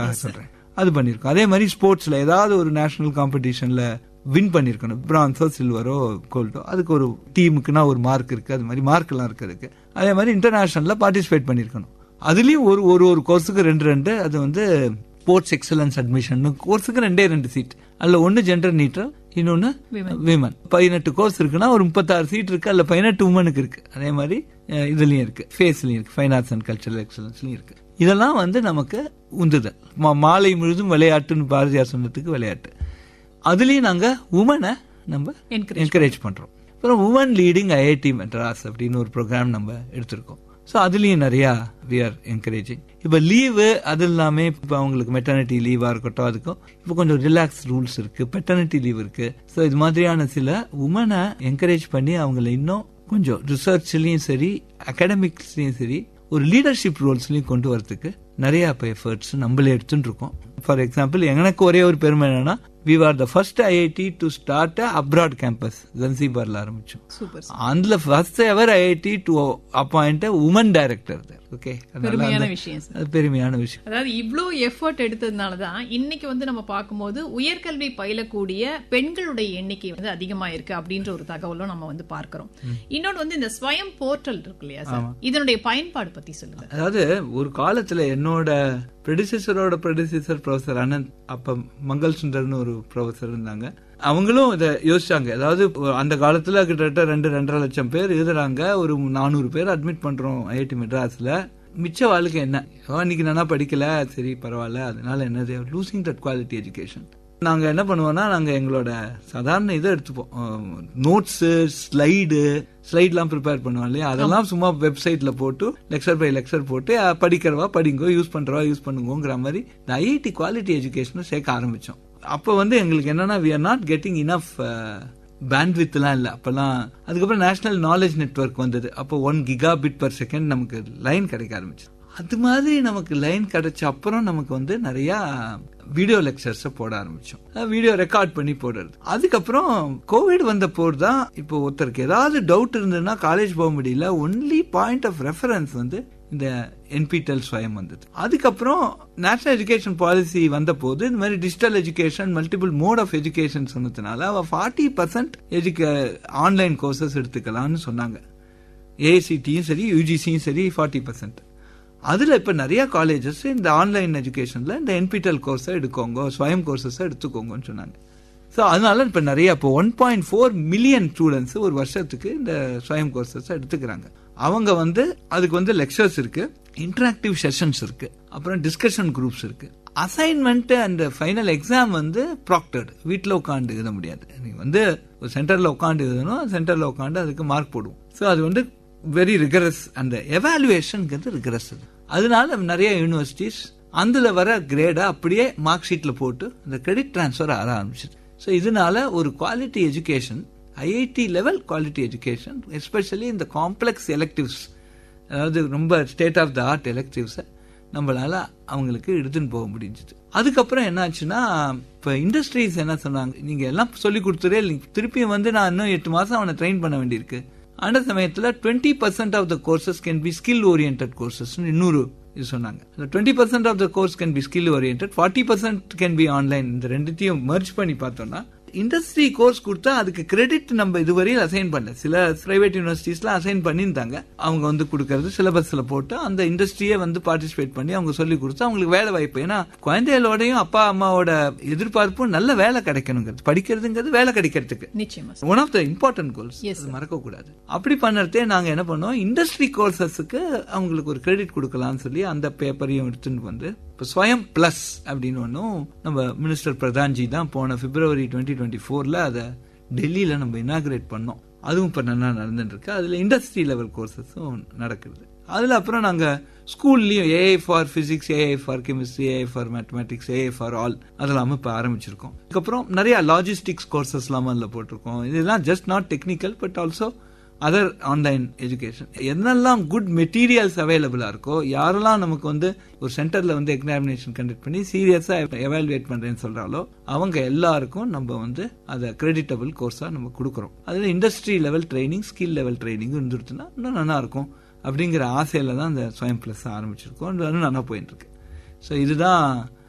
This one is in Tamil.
சொல்றேன் அது பண்ணிருக்கோம் அதே மாதிரி ஸ்போர்ட்ஸ்ல ஏதாவது ஒரு நேஷனல் காம்படிஷன்ல வின் பண்ணிருக்கணும் பிரான்ஸோ சில்வரோ கோல்டோ அதுக்கு ஒரு டீமுக்குன்னா ஒரு மார்க் இருக்கு அது மாதிரி மார்க் எல்லாம் இருக்கு அதுக்கு அதே மாதிரி இன்டர்நேஷனல்ல பார்ட்டிசிபேட் பண்ணிருக்கணும் அதுலயும் ஒரு ஒரு ஒரு கோர்ஸுக்கு ரெண்டு ரெண்டு அது வந்து ஸ்போர்ட்ஸ் எக்ஸலன்ஸ் அட்மிஷன் கோர்ஸுக்கு ரெண்டே ரெண்டு சீட் அதுல ஒன்னு ஜெண்டர் நீட்டர் இன்னொன்னு விமன் பதினெட்டு கோர்ஸ் இருக்குன்னா ஒரு முப்பத்தாறு சீட் இருக்கு அதுல பதினெட்டு உமனுக்கு இருக்கு அதே மாதிரி அஹ், இதுலயும் இருக்கு ஃபேஸ்லயும் இருக்கு ஃபைன் ஆர்ட்ஸ் அண்ட் கல்ச்சரல் எக்ஸலன்ஸ்லயும் இருக்கு இதெல்லாம் வந்து நமக்கு உந்துதல் மா- மாலை முழுதும் விளையாட்டுன்னு பாரதியார் சொன்னதுக்கு விளையாட்டு அதுலயும் நாங்க உமனை நம்ம Encourage என்கரேஜ் பண்றோம் அப்புறம் உமன் லீடிங் ஐஐடி மெட்ராஸ் அப்படின்னு ஒரு ப்ரோக்ராம் நம்ம எடுத்திருக்கோம் ஸோ அதுலயும் நிறைய வி ஆர் என்கரேஜிங் இப்போ லீவு அது இல்லாம இப்போ அவங்களுக்கு மெட்டர்னிட்டி லீவா இருக்கட்டும் அதுக்கும் இப்போ கொஞ்சம் ரிலாக்ஸ் ரூல்ஸ் இருக்கு பெட்டர்னிட்டி லீவ் இருக்கு ஸோ இது மாதிரியான சில உமனை என்கரேஜ் பண்ணி அவங்கள இன்னும் கொஞ்சம் ரிசர்ச்லயும் சரி அகாடமிக்ஸ்லயும் சரி ஒரு லீடர்ஷிப் ரோல்ஸ்லயும் கொண்டு வரதுக்கு நிறைய இப்போ எஃபர்ட்ஸ் நம்மளே எடுத்துட்டு இருக்கோம் ஃபார் எக்ஸாம்பிள் எனக்கு ஒரே ஒரு பெருமை என்னன்னா we are the first IIT to start abroad campus ஜன்சிபார்ல ஆரம்பிச்சோம் சூப்பர் அதுல first ever IIT to appoint woman director okay பெருமையான விஷயம் சார் அது பெருமையான விஷயம் அதாவது இவ்ளோ எஃபர்ட் எடுத்ததுனால தான் இன்னைக்கு வந்து நம்ம பார்க்கும்போது உயர்கல்வி பயிலக்கூடிய பெண்களுடைய எண்ணிக்கை வந்து அதிகமா இருக்கு அப்படின்ற ஒரு தகவலும் நம்ம வந்து பார்க்கிறோம் இன்னொன்னு வந்து இந்த ஸ்வயம் போர்ட்டல் இருக்கு இல்லையா சார் இதனுடைய பயன்பாடு பத்தி சொல்லுங்க அதாவது ஒரு காலத்துல என்னோட ப்ரெடிசஸரோட ப்ரெடிசஸர் ப்ரொஃபசர் அனந்த் அப்ப மங்கள் சுந்தர்னு ஒரு ப்ரொஃபசர் இருந்தாங்க அவங்களும் இதை யோசிச்சாங்க அதாவது அந்த காலத்துல கிட்டத்தட்ட ரெண்டு ரெண்டரை லட்சம் பேர் எழுதுறாங்க ஒரு நானூறு பேர் அட்மிட் பண்றோம் ஐஐடி மெட்ராஸ்ல மிச்ச வாழ்க்கை என்ன அவன் இன்னைக்கு நானா படிக்கல சரி பரவாயில்ல அதனால என்னது லூசிங் தட் குவாலிட்டி எஜுகேஷன் நாங்க என்ன பண்ணுவோம்னா நாங்க எங்களோட சாதாரண இதை எடுத்துப்போம் நோட்ஸ் ஸ்லைடு ஸ்லைட்லாம் ப்ரிப்பேர் பண்ணுவோம் இல்லையா அதெல்லாம் சும்மா வெப்சைட்ல போட்டு லெக்சர் பை லெக்சர் போட்டு அஹ், படிக்கிறவா படிங்கோ யூஸ் பண்றவா யூஸ் பண்ணுங்கோங்கிற மாதிரி இந்த ஐஐடி குவாலிட்டி எஜுகேஷனை சேர்க்க ஆரம்பிச்சோம் அப்போ வந்து எங்களுக்கு என்னன்னா we are not getting enough பேண்ட்வித்லாம் இல்லை அப்பெல்லாம் அதுக்கப்புறம் நேஷனல் நாலேஜ் நெட்வொர்க் வந்தது அப்போ one gigabit per second நமக்கு லைன் கிடைக்க ஆரம்பிச்சு அது மாதிரி நமக்கு லைன் கிடைச்ச அப்புறம் நமக்கு வந்து நிறைய வீடியோ லெக்சர்ஸ் போட ஆரம்பிச்சோம் வீடியோ ரெக்கார்ட் பண்ணி போடுறது அதுக்கப்புறம் கோவிட் வந்த போது தான் இப்போ ஒருத்தருக்கு ஏதாவது டவுட் இருந்ததுன்னா காலேஜ் போக முடியல ஒன்லி பாயிண்ட் ஆஃப் ரெஃபரன்ஸ் வந்து இந்த என்பிடெல் ஸ்வயம் வந்தது அதுக்கப்புறம் நேஷனல் எஜுகேஷன் பாலிசி வந்த போது இந்த மாதிரி digital education multiple mode of education சொன்னதுனால அவ ஃபார்ட்டி பர்சன்ட் எஜுகே ஆன்லைன் கோர்சஸ் எடுத்துக்கலாம்னு சொன்னாங்க ஏஐசிடியும் சரி யூஜிசியும் சரி ஃபார்ட்டி பர்சன்ட் அதுல இப்ப நிறைய காலேஜஸ் இந்த ஆன்லைன் எஜுகேஷன்ல இந்த என்பிடெல் கோர்ஸை எடுக்கோங்க ஸ்வயம் கோர்சஸ் எடுத்துக்கோங்கன்னு சொன்னாங்க ஸோ அதனால இப்ப நிறைய இப்போ one point four million students ஒரு வருஷத்துக்கு இந்த ஸ்வயம் கோர்சஸ் எடுத்துக்கிறாங்க அவங்க வந்து அதுக்கு வந்து லெக்சர்ஸ் இருக்கு இன்டராக்டிவ் செஷன்ஸ் இருக்கு அப்புறம் டிஸ்கஷன் குரூப்ஸ் இருக்கு அசைன்மெண்ட் அண்ட் ஃபைனல் எக்ஸாம் வந்து ப்ராக்டர்டு வீட்டில் உட்காந்து எழுத முடியாது நீங்க வந்து ஒரு சென்டர்ல உட்காந்து எழுதணும் சென்டர்ல உட்காந்து அதுக்கு மார்க் போடுவோம் ஸோ அது வந்து வெரி ரிகரஸ் அந்த எவாலுவேஷன்ங்கிறது ரிகரஸ் அது அதனால நிறைய யூனிவர்சிட்டிஸ் அதுல வர கிரேடை அப்படியே மார்க் ஷீட்ல போட்டு அந்த கிரெடிட் டிரான்ஸ்ஃபர் ஆக ஆரம்பிச்சிது ஸோ இதனால ஒரு quality education IIT level quality education especially இந்த காம்ப்ளெக்ஸ் எலெக்டிவ்ஸ் அதாவது ரொம்ப ஸ்டேட் ஆஃப் த ஆர்ட் எலெக்டிவ்ஸை நம்மளால அவங்களுக்கு எடுத்துன்னு போக முடிஞ்சது அதுக்கப்புறம் என்னாச்சுன்னா இப்போ இண்டஸ்ட்ரீஸ் என்ன சொன்னாங்க நீங்க எல்லாம் சொல்லி கொடுத்துட்டே திருப்பியும் வந்து நான் இன்னும் எட்டு மாசம் அவனை ட்ரெயின் பண்ண வேண்டியிருக்கு அந்த சமயத்துல twenty percent of the courses can be skill orient courses இன்னொரு இது சொன்னாங்க twenty percent of the course can be skill orient forty percent can be online இந்த ரெண்டுத்தையும் மர்ஜ் பண்ணி பார்த்தோம்னா இண்டஸ்ட்ரி கோர்ஸ் கொடுத்தா அதுக்கு கிரெடிட் நம்ம இதுவரையில் அசைன் பண்ணல சில பிரைவேட் யூனிவர்சிட்டிஸ்ல அசைன் பண்ணியிருந்தாங்க அவங்க வந்து கொடுக்கறது சிலபஸ்ல போட்டு அந்த இண்டஸ்ட்ரியே வந்து பார்ட்டிசிபேட் பண்ணி அவங்க சொல்லி கொடுத்து அவங்களுக்கு வேலை வாய்ப்பு ஏன்னா குழந்தைகளோடையும் அப்பா அம்மாவோட எதிர்பார்ப்பும் நல்ல வேலை கிடைக்கணுங்கிறது படிக்கிறதுங்கிறது வேலை கிடைக்கிறதுக்கு நிச்சயமா one of the important goals Yes, மறக்க கூடாது அப்படி பண்ணறதே நாங்க என்ன பண்ணோம் இண்டஸ்ட்ரி கோர்சஸுக்கு அவங்களுக்கு ஒரு கிரெடிட் கொடுக்கலாம்னு சொல்லி அந்த பேப்பரையும் எடுத்துட்டு வந்து இப்போ ஸ்வயம் பிளஸ் அப்படின்னு ஒன்றும் நம்ம மினிஸ்டர் பிரதான்ஜி தான் போன பிப்ரவரி டுவெண்ட்டி டுவெண்ட்டி ஃபோர்ல அதை டெல்லியில நம்ம இனாகிரேட் பண்ணோம் அதுவும் இப்போ நல்லா நடந்துட்டு இருக்கு அதுல இண்டஸ்ட்ரி லெவல் கோர்சஸும் நடக்குது அதுல அப்புறம் நாங்க ஸ்கூல்லயும் AI for physics AI for chemistry AI for mathematics AI for all அதெல்லாம் இப்போ ஆரம்பிச்சிருக்கோம் அதுக்கப்புறம் நிறைய லாஜிஸ்டிக்ஸ் கோர்சஸ் எல்லாம் அதில் போட்டிருக்கோம் இதெல்லாம் just not technical but also other online education என்னெல்லாம் குட் மெட்டீரியல்ஸ் அவைலபிளா இருக்கோ யாரெல்லாம் நமக்கு வந்து ஒரு சென்டர்ல வந்து எக்ஸாமினேஷன் கண்டக்ட் பண்ணி சீரியஸா எவாலுவேட் பண்றேன்னு சொல்றாலோ அவங்க எல்லாருக்கும் நம்ம வந்து அதை கிரெடிட்டபிள் கோர்ஸா நம்ம கொடுக்குறோம் அதுல industry level training skill level training இருந்துருச்சுன்னா இன்னும் நல்லா இருக்கும் அப்படிங்கிற ஆசையில தான் இந்த ஸ்வயம் பிளஸ் ஆரம்பிச்சிருக்கோம் அது நல்லா போயிட்டு இருக்கு ஸோ இதுதான்